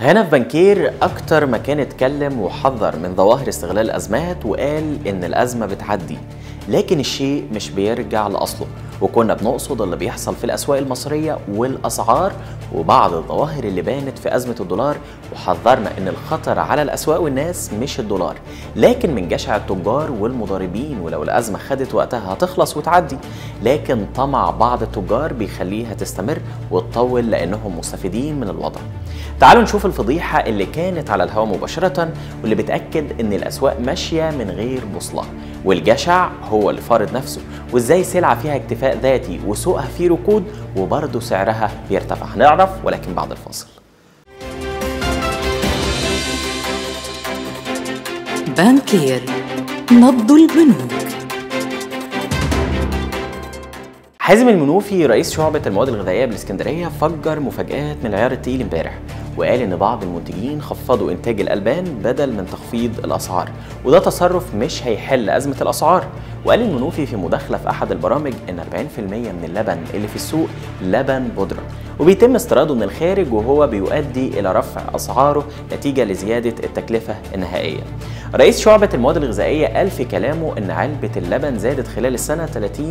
هنا في بنكير أكتر مكان اتكلم وحذر من ظواهر استغلال الأزمات وقال إن الأزمة بتعدي لكن الشيء مش بيرجع لأصله وكنا بنقصد اللي بيحصل في الأسواق المصرية والأسعار وبعض الظواهر اللي بانت في أزمة الدولار وحذرنا إن الخطر على الأسواق والناس مش الدولار لكن من جشع التجار والمضاربين ولو الأزمة خدت وقتها هتخلص وتعدي لكن طمع بعض التجار بيخليها تستمر وتطول لأنهم مستفيدين من الوضع تعالوا نشوف الفضيحة اللي كانت على الهواء مباشرة واللي بتأكد إن الأسواق ماشية من غير بوصلة والجشع هو اللي فارض نفسه وإزاي سلعة فيها اكتفاء ذاتي وسوقها فيه ركود وبرضه سعرها بيرتفع هنعرف ولكن بعد الفاصل بانكير نبض البنوك حازم المنوفي رئيس شعبة المواد الغذائية بالاسكندرية فجر مفاجآت من العيار التقيل امبارح وقال ان بعض المنتجين خفضوا انتاج الالبان بدل من تخفيض الاسعار وده تصرف مش هيحل ازمه الاسعار وقال المنوفي في مداخله في احد البرامج ان 40% من اللبن اللي في السوق لبن بودره وبيتم استيراده من الخارج وهو بيؤدي الى رفع اسعاره نتيجه لزياده التكلفه النهائيه. رئيس شعبه المواد الغذائيه قال في كلامه ان علبه اللبن زادت خلال السنه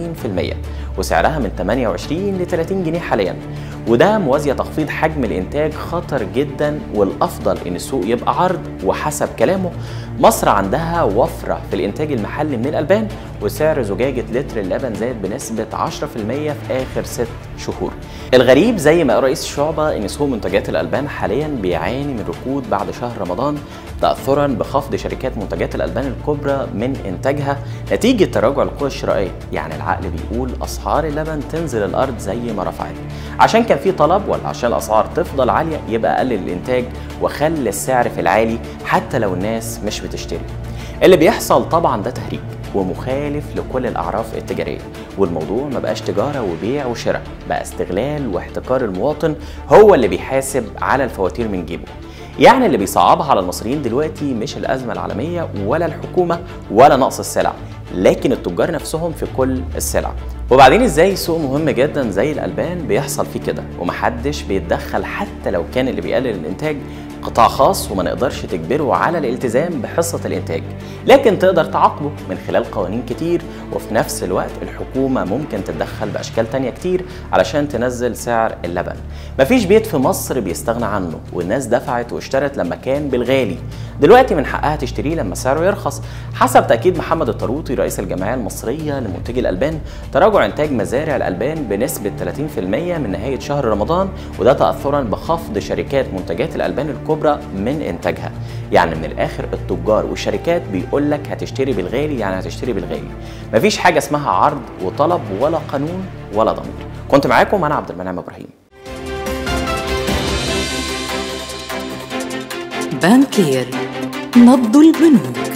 30% وسعرها من 28 ل 30 جنيه حاليا وده موازيه تخفيض حجم الانتاج خطر جدا والافضل ان السوق يبقى عرض وحسب كلامه مصر عندها وفره في الانتاج المحلي من الالبان وسعر زجاجه لتر اللبن زاد بنسبه 10% في اخر ست شهور. الغريب زي ما قال رئيس الشعبه ان سوق منتجات الالبان حاليا بيعاني من ركود بعد شهر رمضان تاثرا بخفض شركات منتجات الالبان الكبرى من انتاجها نتيجه تراجع القوى الشرائيه، يعني العقل بيقول اسعار اللبن تنزل الارض زي ما رفعت. عشان كان في طلب ولا عشان الاسعار تفضل عاليه يبقى قلل الانتاج وخلي السعر في العالي حتى لو الناس مش بتشتري. اللي بيحصل طبعا ده تهريج ومخالف لكل الاعراف التجاريه والموضوع ما بقاش تجاره وبيع وشراء بقى استغلال واحتكار المواطن هو اللي بيحاسب على الفواتير من جيبه يعني اللي بيصعبها على المصريين دلوقتي مش الازمه العالميه ولا الحكومه ولا نقص السلع لكن التجار نفسهم في كل السلع وبعدين ازاي سوق مهم جدا زي الالبان بيحصل فيه كده ومحدش بيتدخل حتى لو كان اللي بيقلل الانتاج قطاع خاص وما نقدرش تجبره على الالتزام بحصة الإنتاج لكن تقدر تعاقبه من خلال قوانين كتير وفي نفس الوقت الحكومة ممكن تتدخل بأشكال تانية كتير علشان تنزل سعر اللبن مفيش بيت في مصر بيستغنى عنه والناس دفعت واشترت لما كان بالغالي دلوقتي من حقها تشتريه لما سعره يرخص حسب تأكيد محمد الطروطي رئيس الجمعية المصرية لمنتجي الألبان تراجع إنتاج مزارع الألبان بنسبة 30% من نهاية شهر رمضان وده تأثرا بخفض شركات منتجات الألبان الكبرى من إنتاجها يعني من الآخر التجار والشركات بيقول لك هتشتري بالغالي يعني هتشتري بالغالي مفيش حاجة اسمها عرض وطلب ولا قانون ولا ضمير كنت معاكم أنا عبد المنعم إبراهيم بانكير نبض البنوك